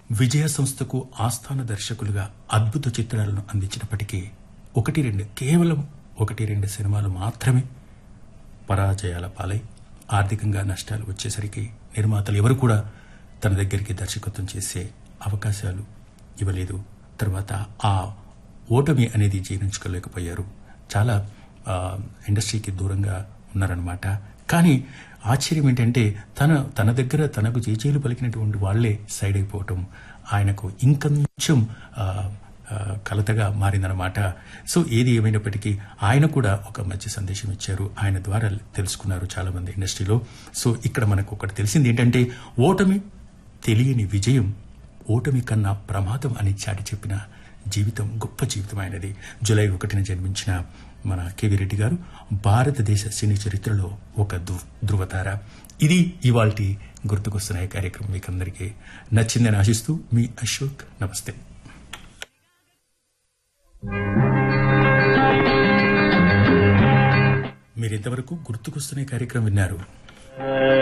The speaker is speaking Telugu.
విజయ సంస్థకు ఆస్థాన దర్శకులుగా అద్భుత చిత్రాలను అందించినప్పటికీ ఒకటి రెండు కేవలం ఒకటి రెండు సినిమాలు మాత్రమే పరాజయాల పాలై ఆర్థికంగా నష్టాలు వచ్చేసరికి నిర్మాతలు ఎవరు కూడా తన దగ్గరికి దర్శకత్వం చేసే అవకాశాలు ఇవ్వలేదు తర్వాత ఆ ఓటమి అనేది జీర్ణించుకోలేకపోయారు చాలా ఆ, ఇండస్ట్రీకి దూరంగా ఉన్నారనమాట కానీ ఆశ్చర్యం ఏంటంటే తన తన దగ్గర తనకు చేచేలు పలికినటువంటి వాళ్లే సైడ్ అయిపోవటం ఆయనకు ఇంకొంచెం ఆ, ఆ, కలతగా మారిందనమాట సో ఏది ఏమైనప్పటికీ ఆయన కూడా ఒక మంచి సందేశం ఇచ్చారు ఆయన ద్వారా తెలుసుకున్నారు చాలా మంది ఇండస్ట్రీలో సో ఇక్కడ మనకు ఒకటి తెలిసింది ఏంటంటే ఓటమి తెలియని విజయం ఓటమి కన్నా ప్రమాదం అని చాటి చెప్పిన జీవితం గొప్ప జీవితం ఆయనది జూలై ఒకటిన జన్మించిన మన కేవీ రెడ్డి గారు భారతదేశ సినీ చరిత్రలో ఒక ధృ- ధృవతార ఇది ఇవాల్టి గుర్తుకొస్తున్న ఈ కార్యక్రమం మీకు అందరికీ నచ్చిందని ఆశిస్తూ మీ అశోక్ నమస్తే మీరు ఇంతవరకు గుర్తుకొస్తున్న ఈ కార్యక్రమం విన్నారు